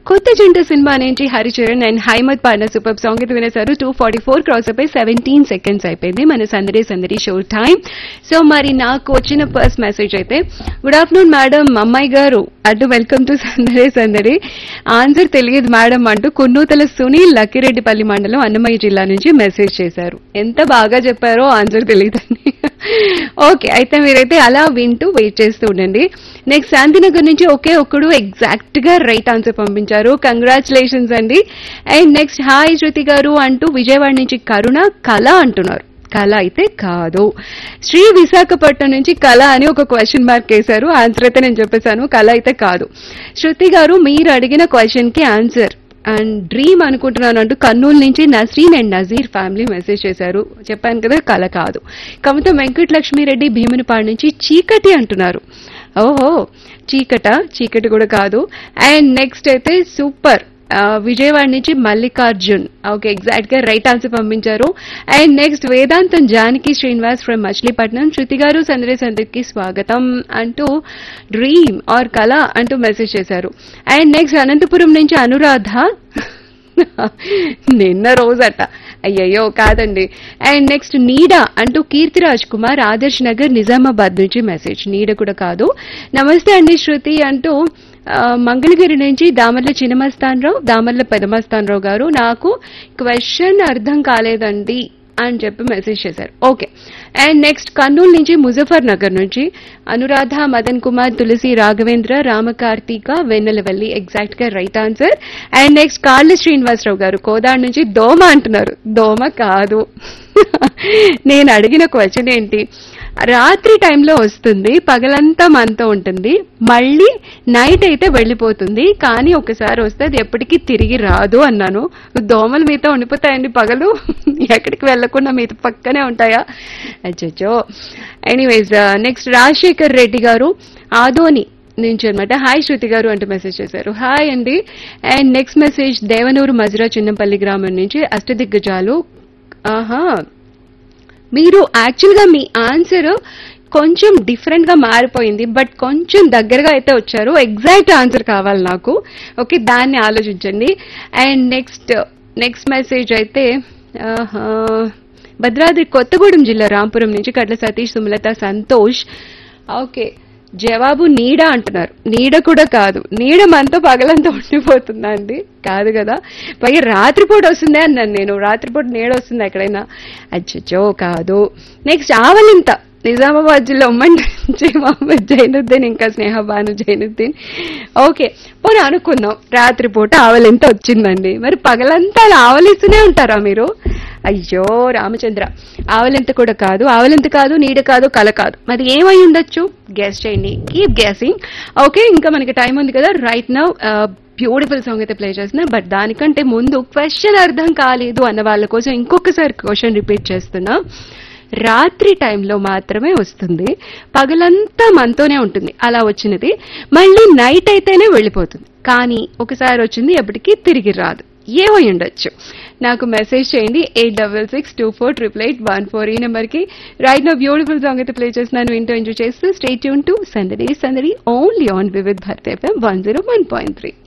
కొత్త జంట సినిమా నుంచి హరిచరణ్ అండ్ హైమద్ పాడిన సూపర్ సాంగ్ అయితే వినేశారు టూ ఫార్టీ ఫోర్ క్రాస్ అయిపోయి సెవెంటీన్ సెకండ్స్ అయిపోయింది మన సందడి సందడి షో టైం సో మరి నాకు వచ్చిన ఫస్ట్ మెసేజ్ అయితే గుడ్ ఆఫ్టర్నూన్ మేడం అమ్మాయి గారు అడ్డు వెల్కమ్ టు సందడి సందడి ఆన్సర్ తెలియదు మేడం అంటూ కున్నూతల సునీల్ లక్కిరెడ్డిపల్లి మండలం అన్నమయ్య జిల్లా నుంచి మెసేజ్ చేశారు ఎంత బాగా చెప్పారో ఆన్సర్ తెలియదండి ఓకే అయితే మీరైతే అలా వింటూ వెయిట్ చేస్తూ ఉండండి నెక్స్ట్ శాంతినగర్ నుంచి ఒకే ఒక్కడు ఎగ్జాక్ట్ గా రైట్ ఆన్సర్ పంపించారు కంగ్రాచులేషన్స్ అండి అండ్ నెక్స్ట్ హాయ్ శృతి గారు అంటూ విజయవాడ నుంచి కరుణ కళ అంటున్నారు కళ అయితే కాదు శ్రీ విశాఖపట్నం నుంచి కళ అని ఒక క్వశ్చన్ మార్క్ వేశారు ఆన్సర్ అయితే నేను చెప్పేశాను కళ అయితే కాదు శృతి గారు మీరు అడిగిన క్వశ్చన్ కి ఆన్సర్ అండ్ డ్రీమ్ అనుకుంటున్నాను అంటూ కర్నూలు నుంచి Nasreen and Nazeer family message చేశారు చెప్పాను కదా కళ కాదు కవిత వెంకటలక్ష్మిరెడ్డి భీమునిపాడు నుంచి చీకటి అంటున్నారు ఓహో చీకట చీకటి కూడా కాదు అండ్ నెక్స్ట్ అయితే సూపర్ ఆ, విజయవాడ నుంచి మల్లికార్జున్ ఓకే ఎగ్జాక్ట్ గా రైట్ ఆన్సర్ పంపించారు and next Vedantam Janaki Srinivas from Machilipatnam Shruti గారు సందడి సందడికి స్వాగతం అంటూ డ్రీమ్ ఆర్ కళ అంటూ మెసేజ్ చేశారు అండ్ నెక్స్ట్ అనంతపురం నుంచి అనురాధ నిన్న రోజట అయ్యయ్యో కాదండి అండ్ నెక్స్ట్ నీడ అంటూ కీర్తిరాజ్ కుమార్ ఆదర్శ్ నగర్ నిజామాబాద్ నుంచి మెసేజ్ నీడ కూడా కాదు నమస్తే అండి శృతి అంటూ ఆ, మంగళగిరి నుంచి దామర్ల చిన్నమస్తానరావు దామర్ల పెదమస్తానరావు గారు నాకు క్వశ్చన్ అర్థం కాలేదండి అని చెప్పి మెసేజ్ చేశారు ఓకే అండ్ నెక్స్ట్ కర్నూలు నుంచి ముజఫర్ నగర్ నుంచి అనురాధ మదన్ కుమార్ తులసి రాఘవేంద్ర రామకార్తీక వెన్నెలవల్లి ఎగ్జాక్ట్ గా right answer and next Kalla Srinivasarao గారు కోదాడ్ నుంచి దోమ అంటున్నారు దోమ కాదు నేను అడిగిన క్వశ్చన్ ఏంటి రాత్రి టైంలో వస్తుంది పగలంతా మనతో ఉంటుంది మళ్ళీ నైట్ అయితే వెళ్ళిపోతుంది కానీ ఒకసారి వస్తే అది ఎప్పటికీ తిరిగి రాదు అన్నాను దోమలు మీతో ఉండిపోతాయండి పగలు ఎక్కడికి వెళ్లకుండా మీతో పక్కనే ఉంటాయా అచ్చచ్చో ఎనీవేస్ నెక్స్ట్ రాజశేఖర్ రెడ్డి గారు ఆదోని నుంచి అనమాట హాయ్ శృతి గారు అంటూ మెసేజ్ చేశారు హాయ్ అండి and next message Devanuru Majura Chinnapalli గ్రామం నుంచి అష్టదిగ్గజాలు ఆహా మీరు యాక్చువల్ గా మీ ఆన్సర్ కొంచెం డిఫరెంట్ గా మారిపోయింది బట్ కొంచెం దగ్గరగా అయితే వచ్చారు ఎగ్జాక్ట్ ఆన్సర్ కావాలి నాకు ఓకే దాన్ని ఆలోచించండి అండ్ నెక్స్ట్ నెక్స్ట్ మెసేజ్ అయితే ఆహా, భద్రాద్రి కొత్తగూడెం జిల్లా రాంపురం నుంచి కట్ల సతీష్ సుమలత సంతోష్ ఓకే జవాబు నీడ అంటున్నారు నీడ కూడా కాదు నీడ మనతో పగలంతా ఉండిపోతుందా అండి కాదు కదా పైగా రాత్రిపూట వస్తుందే అన్నాను నేను రాత్రిపూట నీడ వస్తుంది ఎక్కడైనా అచ్చచ్చో కాదు నెక్స్ట్ ఆవలింత నిజామాబాద్ జిల్లా ఉమ్మడి నుంచి మహమ్మద్ జైనుద్దీన్ ఇంకా స్నేహ బాను జైనుద్దీన్ ఓకే పోనీ అనుకుందాం రాత్రిపూట ఆవలింత వచ్చిందండి మరి పగలంతా అలా ఆవలిస్తూనే ఉంటారా మీరు అయ్యో రామచంద్ర ఆవలింత కూడా కాదు ఆవలింత కాదు నీడ కాదు కల కాదు మరి ఏమై ఉండొచ్చు గెస్ చేయండి కీప్ గెసింగ్ ఓకే ఇంకా మనకి టైం ఉంది కదా రైట్ నౌ బ్యూటిఫుల్ సాంగ్ అయితే ప్లే చేస్తున్నా బట్ దానికంటే ముందు క్వశ్చన్ అర్థం కాలేదు అన్న వాళ్ళ కోసం ఇంకొకసారి క్వశ్చన్ రిపీట్ చేస్తున్నా రాత్రి టైంలో మాత్రమే వస్తుంది పగలంతా మనతోనే ఉంటుంది అలా వచ్చినది మళ్ళీ నైట్ అయితేనే వెళ్ళిపోతుంది కానీ ఒకసారి వచ్చింది ఎప్పటికీ తిరిగి రాదు ఏమై ఉండొచ్చు నాకు మెసేజ్ చేయండి eight double six two four triple eight one four ఈ నెంబర్కి రైట్ నా బ్యూటిఫుల్ సాంగ్ అయితే ప్లే చేస్తున్నాను వింటూ ఎంజాయ్ చేస్తూ స్టే ట్యూన్ టు సందడి సందడి only on Vividh Bharat FM one zero one point three